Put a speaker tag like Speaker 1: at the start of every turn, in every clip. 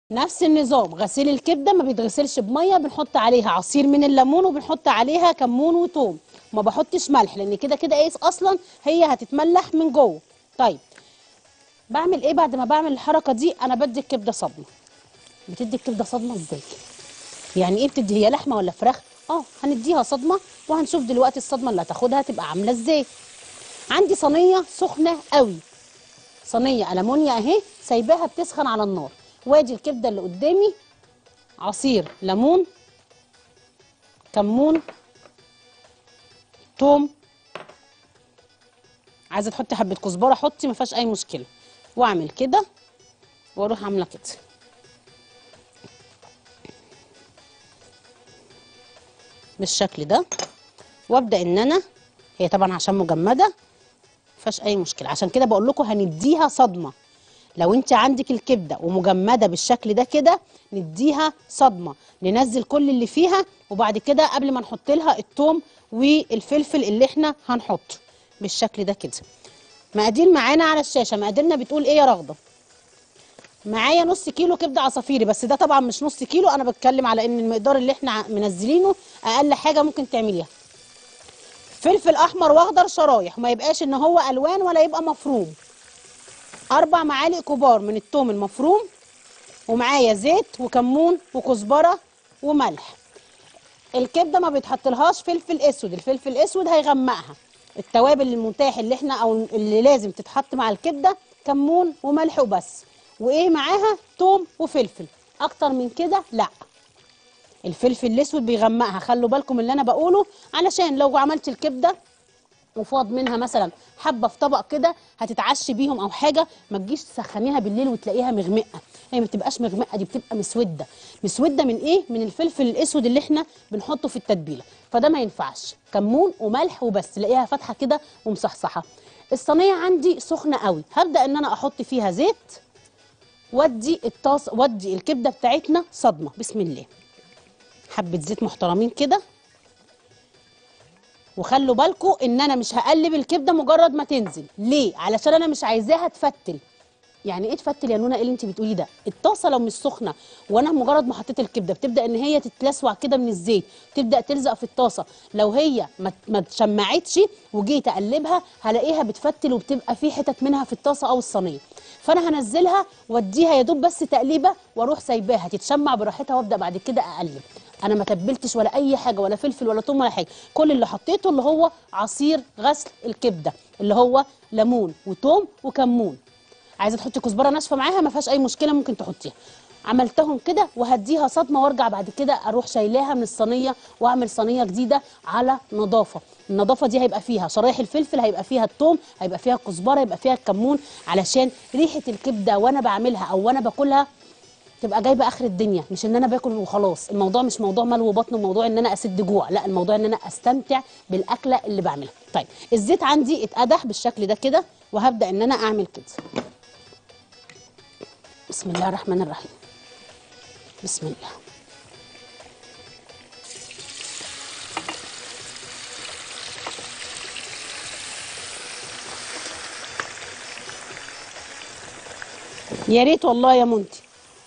Speaker 1: نفس النظام غسيل الكبده ما بيتغسلش بميه بنحط عليها عصير من الليمون وبنحط عليها كمون وتوم ما بحطش ملح لان كده كده ايه اصلا هي هتتملح من جوه طيب بعمل ايه بعد ما بعمل الحركه دي انا بدي الكبده صدمه بتدي الكبده صدمه ازاي يعني ايه بتدي هي لحمه ولا فراخ اه هنديها صدمه وهنشوف دلوقتي الصدمه اللي هتاخدها تبقى عامله ازاي عندي صينيه سخنه قوي صينيه المونيا اهي سايباها بتسخن على النار وادي الكبده اللي قدامي عصير ليمون كمون توم عايزه تحطي حبه كزبره حطي ما فيهاش اي مشكله واعمل كده واروح عامله كده بالشكل ده وابدا ان انا هي طبعا عشان مجمده مفيهاش اي مشكله عشان كده بقول لكم هنديها صدمه لو انت عندك الكبده ومجمده بالشكل ده كده نديها صدمه ننزل كل اللي فيها وبعد كده قبل ما نحط لها الثوم والفلفل اللي احنا هنحطه بالشكل ده كده مقادير معانا على الشاشه مقاديرنا بتقول ايه يا رغده معايا نص كيلو كبده عصافيري بس ده طبعا مش نص كيلو انا بتكلم على ان المقدار اللي احنا منزلينه اقل حاجه ممكن تعمليها فلفل احمر واخضر شرايح ما يبقاش ان هو الوان ولا يبقى مفروم اربع معالق كبار من الثوم المفروم ومعايا زيت وكمون وكزبره وملح الكبده ما بيتحطلهاش فلفل اسود الفلفل الاسود هيغمقها التوابل المتاح اللي احنا او اللي لازم تتحط مع الكبده كمون وملح وبس وايه معاها توم وفلفل اكتر من كده لا الفلفل الاسود بيغمقها خلوا بالكم من اللي انا بقوله علشان لو عملت الكبده وفاض منها مثلا حبه في طبق كده هتتعشي بيهم او حاجه ما تجيش تسخنيها بالليل وتلاقيها مغمقه هي ما بتبقاش مغمقه دي بتبقى مسوده مسوده من ايه من الفلفل الاسود اللي احنا بنحطه في التتبيله فده ما ينفعش كمون وملح وبس تلاقيها فاتحه كده ومصحصحه الصينيه عندي سخنه قوي هبدا ان انا احط فيها زيت ودي الطاس ودي الكبده بتاعتنا صدمه بسم الله حبه زيت محترمين كده وخلوا بالكم ان انا مش هقلب الكبده مجرد ما تنزل ليه علشان انا مش عايزاها تفتل يعني ايه تفتل يا نونا ايه اللي انت بتقوليه ده الطاسه لو مش سخنه وانا مجرد ما حطيت الكبده بتبدا ان هي تتلسوع كده من الزيت تبدا تلزق في الطاسه لو هي ما ما اتشمعتش وجيت اقلبها هلاقيها بتفتل وبتبقى في حتت منها في الطاسه او الصينيه فانا هنزلها واديها يا دوب بس تقليبه واروح سايباها تتشمع براحتها وابدا بعد كده اقلب انا ما تبلتش ولا اي حاجه ولا فلفل ولا ثوم ولا حاجه كل اللي حطيته اللي هو عصير غسل الكبده اللي هو ليمون وثوم وكمون عايزه تحطي كزبره ناشفه معاها ما فيهاش اي مشكله ممكن تحطيها عملتهم كده وهديها صدمه وارجع بعد كده اروح شايلاها من الصينيه واعمل صينيه جديده على نظافه النظافه دي هيبقى فيها شرايح الفلفل هيبقى فيها الثوم هيبقى فيها الكزبره هيبقى فيها الكمون علشان ريحه الكبده وانا بعملها او وانا باكلها تبقى جايبه اخر الدنيا مش ان انا باكل وخلاص الموضوع مش موضوع ملو بطن وموضوع ان انا اسد جوع لا الموضوع ان انا استمتع بالاكله اللي بعملها طيب الزيت عندي اتقدح بالشكل ده كده وهبدا ان انا اعمل كده بسم الله الرحمن الرحيم بسم الله يا ريت والله يا منتي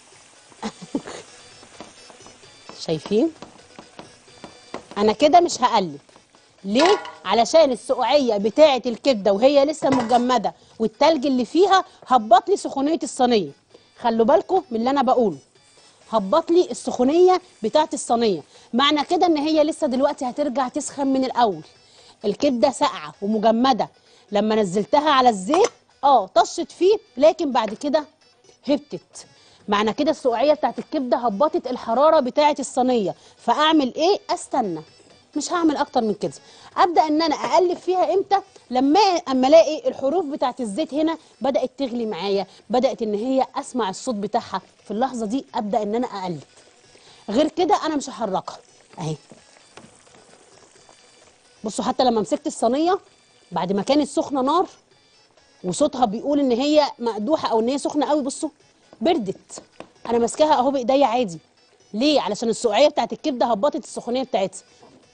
Speaker 1: شايفين انا كده مش هقلب ليه علشان السقوعيه بتاعه الكبده وهي لسه مجمده والتلج اللي فيها هبط لي سخونيه الصينيه خلوا بالكم من اللي انا بقوله هبط لي السخونيه بتاعه الصينيه معنى كده ان هي لسه دلوقتي هترجع تسخن من الاول الكبده ساقعه ومجمده لما نزلتها على الزيت اه طشت فيه لكن بعد كده هبتت معنى كده السقوعيه بتاعت الكبده هبطت الحراره بتاعه الصينيه فاعمل ايه استنى مش هعمل اكتر من كده ابدا ان انا اقلب فيها امتى لما اما الاقي الحروف بتاعت الزيت هنا بدات تغلي معايا بدات ان هي اسمع الصوت بتاعها في اللحظه دي ابدا ان انا اقلب غير كده انا مش هحركها اهي بصوا حتى لما مسكت الصينيه بعد ما كانت سخنه نار وصوتها بيقول ان هي مقدوحه او ان هي سخنه قوي بصوا بردت انا ماسكاها اهو بايديا عادي ليه علشان السقعيه بتاعت الكبده هبطت السخونيه بتاعتها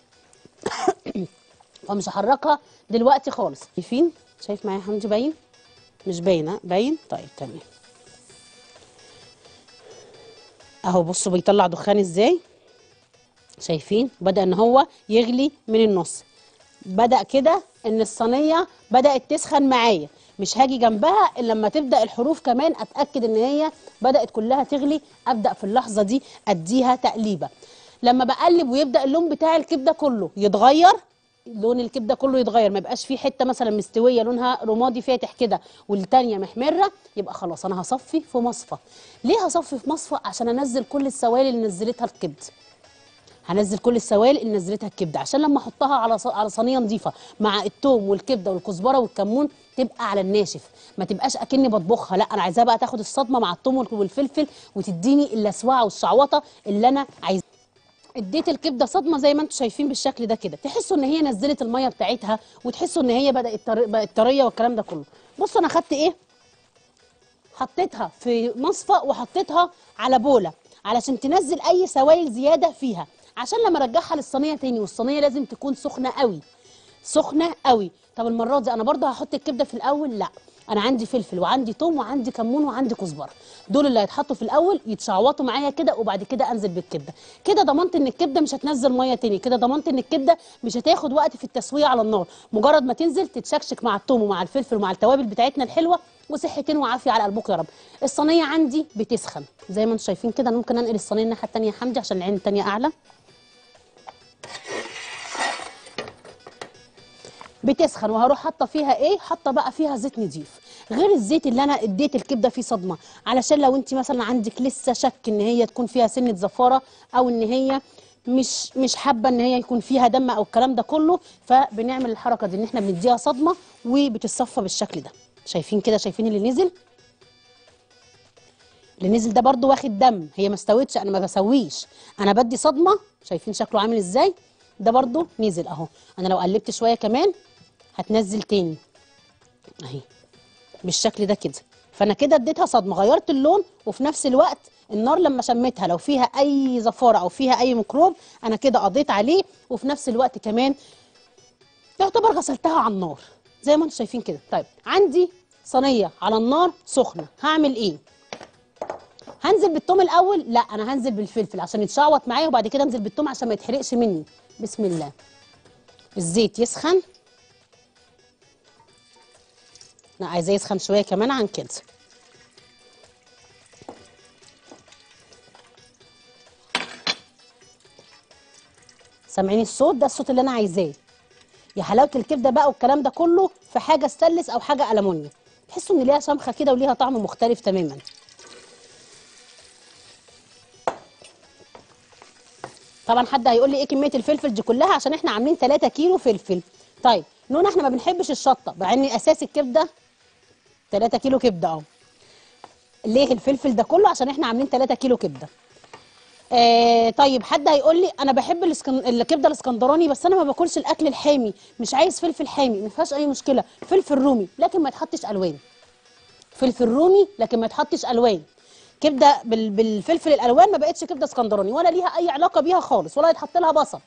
Speaker 1: فمش هحركها دلوقتي خالص شايفين شايف معايا حمدي باين مش باين ها باين طيب تمام اهو بصوا بيطلع دخان ازاي شايفين بدا ان هو يغلي من النص بدا كده ان الصينيه بدات تسخن معايا مش هاجي جنبها الا لما تبدا الحروف كمان اتاكد ان هي بدات كلها تغلي ابدا في اللحظه دي اديها تقليبه لما بقلب ويبدا اللون بتاع الكبده كله يتغير لون الكبده كله يتغير ما يبقاش فيه حته مثلا مستويه لونها رمادي فاتح كده والتانيه محمره يبقى خلاص انا هصفي في مصفى ليه هصفي في مصفى عشان انزل كل السوائل اللي نزلتها الكبده هنزل كل السوائل اللي نزلتها الكبده عشان لما احطها على ص- على صينيه نظيفه مع التوم والكبده والكزبره والكمون تبقى على الناشف ما تبقاش اكني بطبخها لا انا عايزاها بقى تاخد الصدمه مع التوم وال- والفلفل وتديني اللسوعه والشعوطه اللي انا عايزاها اديت الكبده صدمه زي ما انتم شايفين بالشكل ده كده تحسوا ان هي نزلت الميه بتاعتها وتحسوا ان هي بدات طري- بقت طريه والكلام ده كله بصوا انا خدت ايه حطيتها في مصفى وحطيتها على بوله علشان تنزل اي سوائل زياده فيها عشان لما ارجعها للصينيه تاني والصينيه لازم تكون سخنه قوي سخنه قوي طب المره دي انا برضه هحط الكبده في الاول لا انا عندي فلفل وعندي توم وعندي كمون وعندي كزبره دول اللي هيتحطوا في الاول يتشعوطوا معايا كده وبعد كده انزل بالكبده كده ضمنت ان الكبده مش هتنزل ميه تاني كده ضمنت ان الكبده مش هتاخد وقت في التسويه على النار مجرد ما تنزل تتشكشك مع التوم ومع الفلفل ومع التوابل بتاعتنا الحلوه وصحتين وعافيه على قلبكم يا رب الصينيه عندي بتسخن زي ما انتم شايفين كده انا ممكن انقل الصينيه الناحيه التانيه يا حمدي عشان العين التانيه اعلى بتسخن وهروح حاطه فيها ايه حاطه بقى فيها زيت نضيف غير الزيت اللي انا اديت الكبده فيه صدمه علشان لو انت مثلا عندك لسه شك ان هي تكون فيها سنه زفاره او ان هي مش مش حابه ان هي يكون فيها دم او الكلام ده كله فبنعمل الحركه دي ان احنا بنديها صدمه وبتتصفى بالشكل ده شايفين كده شايفين اللي نزل اللي نزل ده برضو واخد دم هي ما استوتش انا ما بسويش انا بدي صدمه شايفين شكله عامل ازاي ده برضو نزل اهو انا لو قلبت شويه كمان هتنزل تاني اهي بالشكل ده كده فانا كده اديتها صدمه غيرت اللون وفي نفس الوقت النار لما شميتها لو فيها اي زفاره او فيها اي ميكروب انا كده قضيت عليه وفي نفس الوقت كمان يعتبر غسلتها على النار زي ما انتم شايفين كده طيب عندي صينيه على النار سخنه هعمل ايه هنزل بالثوم الاول لا انا هنزل بالفلفل عشان يتشعوط معايا وبعد كده انزل بالثوم عشان ما يتحرقش مني بسم الله الزيت يسخن لا عايزاه يسخن شويه كمان عن كده سامعين الصوت ده الصوت اللي انا عايزاه يا حلاوه الكبده بقى والكلام ده كله في حاجه ستانلس او حاجه المونيوم تحسوا ان ليها شمخه كده وليها طعم مختلف تماما طبعا حد هيقول لي ايه كميه الفلفل دي كلها عشان احنا عاملين 3 كيلو فلفل طيب نونا احنا ما بنحبش الشطه مع ان اساس الكبده 3 كيلو كبده اهو ليه الفلفل ده كله عشان احنا عاملين 3 كيلو كبده آه طيب حد هيقول لي انا بحب الاسكن... الكبده الاسكندراني بس انا ما باكلش الاكل الحامي مش عايز فلفل حامي ما فيهاش اي مشكله فلفل رومي لكن ما يتحطش الوان فلفل رومي لكن ما يتحطش الوان كبده بال... بالفلفل الالوان ما بقتش كبده اسكندراني ولا ليها اي علاقه بيها خالص ولا يتحط لها بصل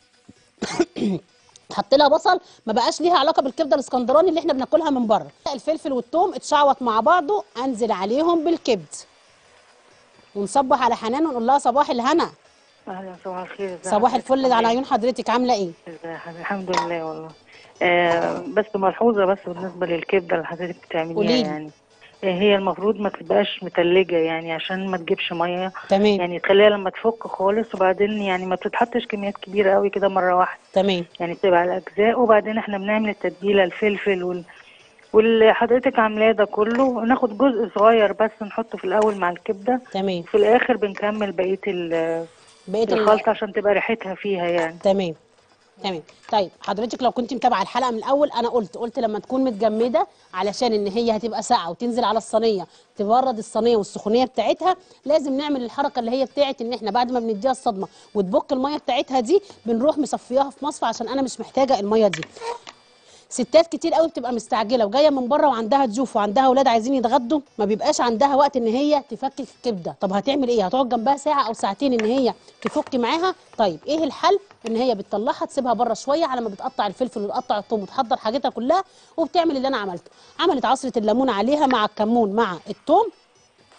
Speaker 1: تحط لها بصل ما بقاش ليها علاقه بالكبده الاسكندراني اللي احنا بناكلها من بره الفلفل والثوم اتشعوط مع بعضه انزل عليهم بالكبد ونصبح على حنان ونقول لها صباح الهنا
Speaker 2: اهلا صباح الخير ازي
Speaker 1: صباح
Speaker 2: حضرتك؟
Speaker 1: الفل على
Speaker 2: عاملة
Speaker 1: عيون حضرتك عامله ايه
Speaker 2: إيه؟ ازي حضرتك؟ الحمد لله والله آه بس ملحوظه بس بالنسبه للكبده اللي حضرتك بتعمليها
Speaker 1: قوليلي.
Speaker 2: يعني آه، هي المفروض ما تبقاش متلجه يعني عشان ما تجيبش ميه
Speaker 1: تمام
Speaker 2: يعني تخليها لما تفك خالص وبعدين يعني ما بتتحطش كميات كبيره قوي كده مره واحده
Speaker 1: تمام
Speaker 2: يعني تبقى على اجزاء وبعدين احنا بنعمل التتبيله الفلفل وال واللي حضرتك عاملاه ده كله ناخد جزء صغير بس نحطه في الاول مع الكبده
Speaker 1: تمام
Speaker 2: وفي الاخر بنكمل بقيه ال-
Speaker 1: بقيت ال-
Speaker 2: الخلطه عشان تبقى ريحتها فيها يعني
Speaker 1: تمام تمام طيب حضرتك لو كنت متابعه الحلقه من الاول انا قلت قلت لما تكون متجمده علشان ان هي هتبقى ساقعه وتنزل على الصينيه تبرد الصينيه والسخونيه بتاعتها لازم نعمل الحركه اللي هي بتاعت ان احنا بعد ما بنديها الصدمه وتبك الميه بتاعتها دي بنروح مصفياها في مصفى عشان انا مش محتاجه الميه دي ستات كتير قوي بتبقى مستعجله وجايه من بره وعندها ضيوف وعندها اولاد عايزين يتغدوا ما بيبقاش عندها وقت ان هي تفكك الكبده طب هتعمل ايه هتقعد جنبها ساعه او ساعتين ان هي تفك معاها طيب ايه الحل ان هي بتطلعها تسيبها بره شويه على ما بتقطع الفلفل وتقطع الثوم وتحضر حاجتها كلها وبتعمل اللي انا عملته عملت عصره الليمون عليها مع الكمون مع الثوم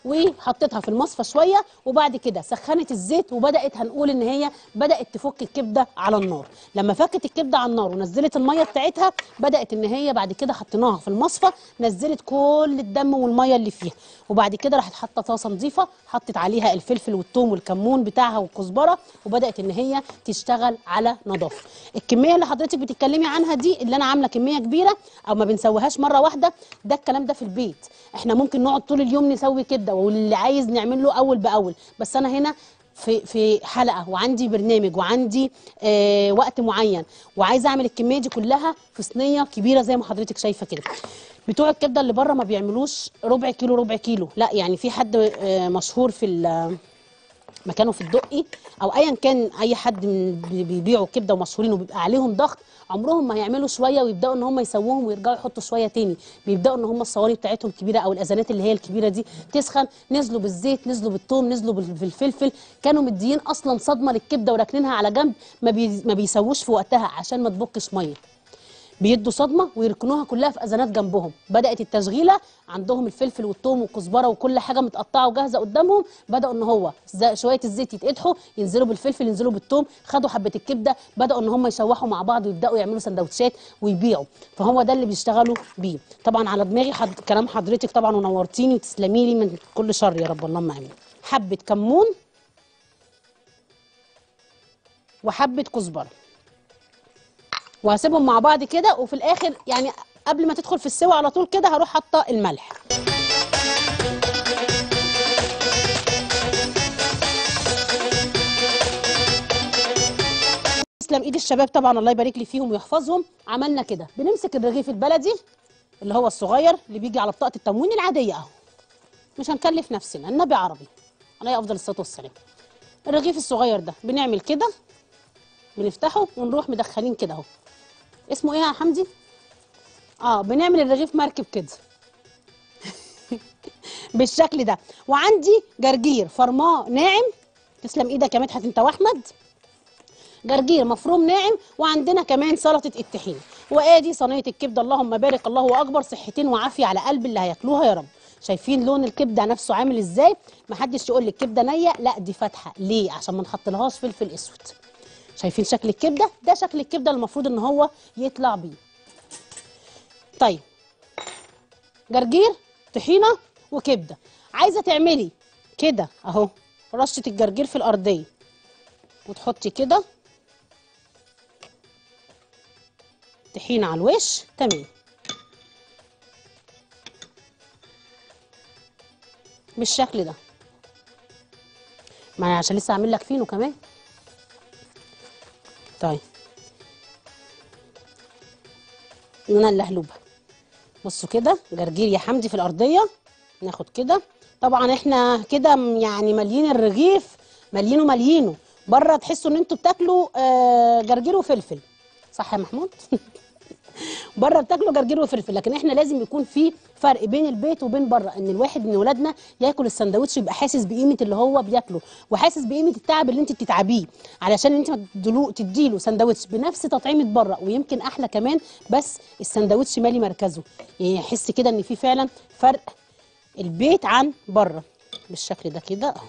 Speaker 1: وحطيتها في المصفى شويه وبعد كده سخنت الزيت وبدات هنقول ان هي بدات تفك الكبده على النار لما فكت الكبده على النار ونزلت الميه بتاعتها بدات ان هي بعد كده حطيناها في المصفى نزلت كل الدم والميه اللي فيها وبعد كده راحت حاطه طاسه نظيفه حطت عليها الفلفل والثوم والكمون بتاعها والكزبره وبدات ان هي تشتغل على نظافه الكميه اللي حضرتك بتتكلمي عنها دي اللي انا عامله كميه كبيره او ما بنسويهاش مره واحده ده الكلام ده في البيت احنا ممكن نقعد طول اليوم نسوي كبده واللي عايز نعمل له اول باول بس انا هنا في في حلقه وعندي برنامج وعندي آه وقت معين وعايزه اعمل الكميه دي كلها في صينيه كبيره زي ما حضرتك شايفه كده بتوع الكبده اللي بره ما بيعملوش ربع كيلو ربع كيلو لا يعني في حد آه مشهور في ال- مكانه في الدقي او ايا كان اي حد من اللي بيبيعوا كبده ومشهورين وبيبقى عليهم ضغط عمرهم ما هيعملوا شويه ويبداوا ان هم يسووهم ويرجعوا يحطوا شويه تاني بيبداوا ان هم الصواني بتاعتهم كبيره او الاذانات اللي هي الكبيره دي تسخن نزلوا بالزيت نزلوا بالثوم نزلوا بال- بالفلفل كانوا مديين اصلا صدمه للكبده وراكنينها على جنب ما, بي ما بيسووش في وقتها عشان ما تبكش ميه بيدوا صدمه ويركنوها كلها في اذانات جنبهم بدات التشغيله عندهم الفلفل والثوم والكزبره وكل حاجه متقطعه وجاهزه قدامهم بداوا ان هو ز- شويه الزيت يتقدحوا ينزلوا بالفلفل ينزلوا بالثوم خدوا حبه الكبده بداوا ان هم يشوحوا مع بعض ويبداوا يعملوا سندوتشات ويبيعوا فهو ده اللي بيشتغلوا بيه طبعا على دماغي حد كلام حضرتك طبعا ونورتيني وتسلمي لي من كل شر يا رب اللهم امين حبه كمون وحبه كزبره وهسيبهم مع بعض كده وفي الاخر يعني قبل ما تدخل في السوا على طول كده هروح حاطه الملح تسلم ايد الشباب طبعا الله يبارك لي فيهم ويحفظهم عملنا كده بنمسك الرغيف البلدي اللي هو الصغير اللي بيجي على بطاقه التموين العاديه اهو مش هنكلف نفسنا النبي عربي عليه افضل الصلاه والسلام الرغيف الصغير ده بنعمل كده بنفتحه ونروح مدخلين كده اهو اسمه ايه يا حمدي اه بنعمل الرغيف مركب كده بالشكل ده وعندي جرجير فرماه ناعم تسلم ايدك يا مدحت انت واحمد جرجير مفروم ناعم وعندنا كمان سلطه الطحينه وادي صينيه الكبده اللهم بارك الله اكبر صحتين وعافيه على قلب اللي هياكلوها يا رب شايفين لون الكبده نفسه عامل ازاي محدش يقول لك كبده نيه لا دي فاتحه ليه عشان ما نحطلهاش فلفل اسود شايفين شكل الكبده ده شكل الكبده المفروض ان هو يطلع بيه طيب جرجير طحينه وكبده عايزه تعملي كده اهو رشه الجرجير في الارضيه وتحطي كده طحينه على الوش تمام بالشكل ده ما أنا عشان لسه اعمل لك فينو كمان طيب انا اللهلوبه بصوا كده جرجير يا حمدي في الارضيه ناخد كده طبعا احنا كده م- يعني مالين الرغيف مالينه مالينه بره تحسوا ان انتوا بتاكلوا آه، جرجير وفلفل صح يا محمود بره بتاكلوا جرجير وفلفل لكن احنا لازم يكون في فرق بين البيت وبين بره ان الواحد من ولادنا ياكل السندوتش يبقى حاسس بقيمه اللي هو بياكله وحاسس بقيمه التعب اللي انت بتتعبيه علشان انت ما تدلو- تديله سندوتش بنفس تطعيمه بره ويمكن احلى كمان بس السندوتش مالي مركزه يعني يحس كده ان في فعلا فرق البيت عن بره بالشكل ده كده اهو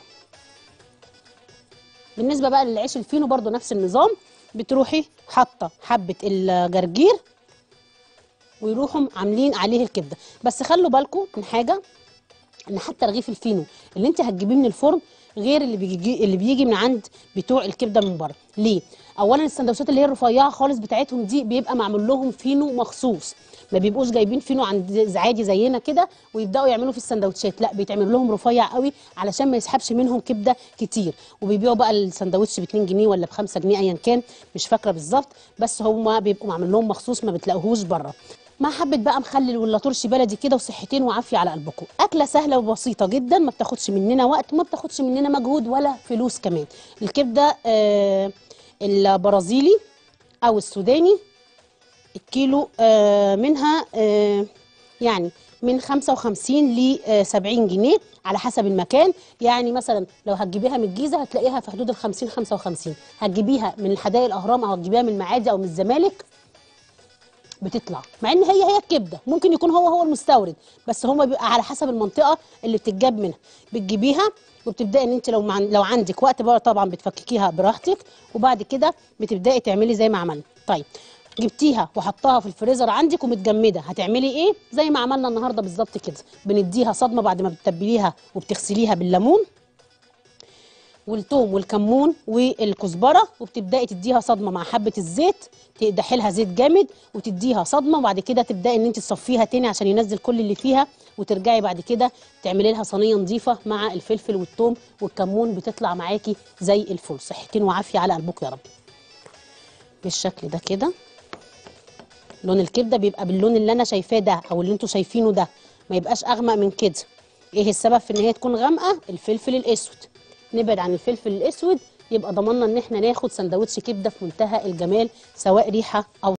Speaker 1: بالنسبه بقى للعيش الفينو برضو نفس النظام بتروحي حاطه حبه الجرجير ويروحوا عاملين عليه الكبده بس خلوا بالكم من حاجه ان حتى رغيف الفينو اللي انت هتجيبيه من الفرن غير اللي بيجي اللي بيجي من عند بتوع الكبده من بره ليه اولا السندوتشات اللي هي الرفيعه خالص بتاعتهم دي بيبقى معمول لهم فينو مخصوص ما بيبقوش جايبين فينو عند عادي زينا كده ويبداوا يعملوا في السندوتشات لا بيتعمل لهم رفيع قوي علشان ما يسحبش منهم كبده كتير وبيبيعوا بقى السندوتش ب 2 جنيه ولا ب 5 جنيه ايا كان مش فاكره بالظبط بس هم بيبقوا معمول لهم مخصوص ما بتلاقوهوش بره مع حبه بقى مخلل ولا ترشي بلدي كده وصحتين وعافيه على قلبكم اكله سهله وبسيطه جدا ما بتاخدش مننا وقت وما بتاخدش مننا مجهود ولا فلوس كمان الكبده آه البرازيلي او السوداني الكيلو آه منها آه يعني من 55 ل 70 جنيه على حسب المكان يعني مثلا لو هتجيبيها من الجيزه هتلاقيها في حدود ال 50 55 هتجيبيها من الحدائق الاهرام او هتجيبيها من المعادي او من الزمالك بتطلع مع ان هي هي الكبده ممكن يكون هو هو المستورد بس هما بيبقى على حسب المنطقه اللي بتتجاب منها بتجيبيها وبتبداي ان انت لو مع لو عندك وقت بقى طبعا بتفككيها براحتك وبعد كده بتبداي تعملي زي ما عملنا طيب جبتيها وحطاها في الفريزر عندك ومتجمده هتعملي ايه زي ما عملنا النهارده بالظبط كده بنديها صدمه بعد ما بتتبليها وبتغسليها بالليمون والثوم والكمون والكزبره وبتبداي تديها صدمه مع حبه الزيت تقدحي لها زيت جامد وتديها صدمه وبعد كده تبداي ان انت تصفيها تاني عشان ينزل كل اللي فيها وترجعي بعد كده تعملي لها صينيه نظيفه مع الفلفل والثوم والكمون بتطلع معاكي زي الفل صحتين وعافيه على قلبك يا رب بالشكل ده كده لون الكبده بيبقى باللون اللي انا شايفاه ده او اللي انتوا شايفينه ده ما يبقاش اغمق من كده ايه السبب في ان هي تكون غامقه الفلفل الاسود نبعد عن الفلفل الاسود يبقى ضمننا ان احنا ناخد سندوتش كبده في منتهى الجمال سواء ريحه او